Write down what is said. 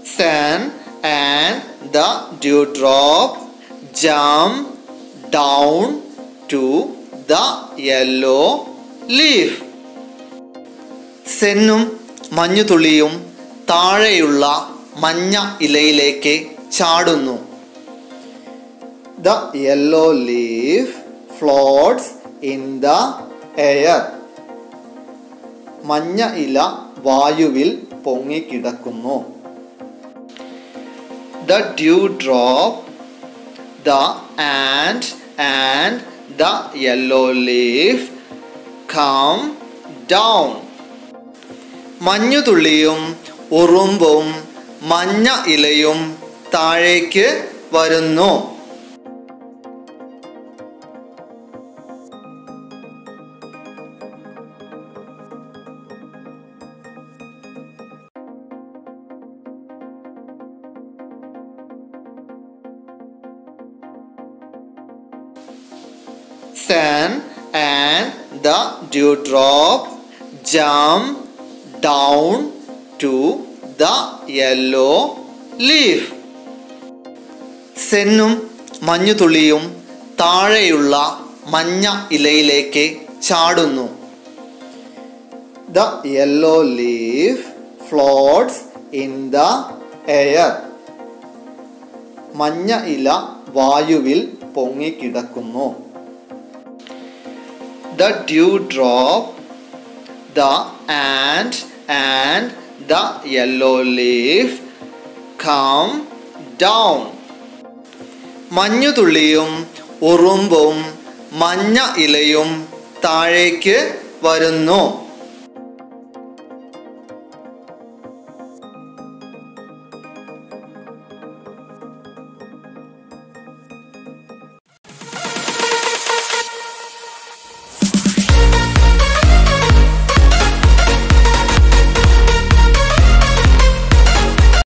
Sun and the dewdrop jump down to the yellow leaf. സെന്നും മഞ്ഞുതുള്ളിയും താഴെയുള്ള മഞ്ഞ ഇലയിലേക്ക് ചാടുന്നു the yellow leaf floats in the air മഞ്ഞ ഇല വായുവിൽ പൊങ്ങിക്കിടക്കുന്നു the dew drop the and and the yellow leaf come down മഞ്ഞുതുള്ളിയും ഉറുമ്പും മഞ്ഞ ഇലയും താഴേക്ക് വരുന്നു Sun and the dewdrop jump down to the yellow leaf. സെന്നും മഞ്ഞുതുള്ളിയും താഴെയുള്ള മഞ്ഞ ഇലയിലേക്ക് ചാടുന്നു the yellow leaf floats in the air മഞ്ഞ ഇല വായുവിൽ പൊങ്ങിക്കിടക്കുന്നു the dewdrop, the ant and the yellow leaf come down. മഞ്ഞുതുള്ളിയും ഉറുമ്പും മഞ്ഞ ഇലയും താഴേക്ക് വരുന്നു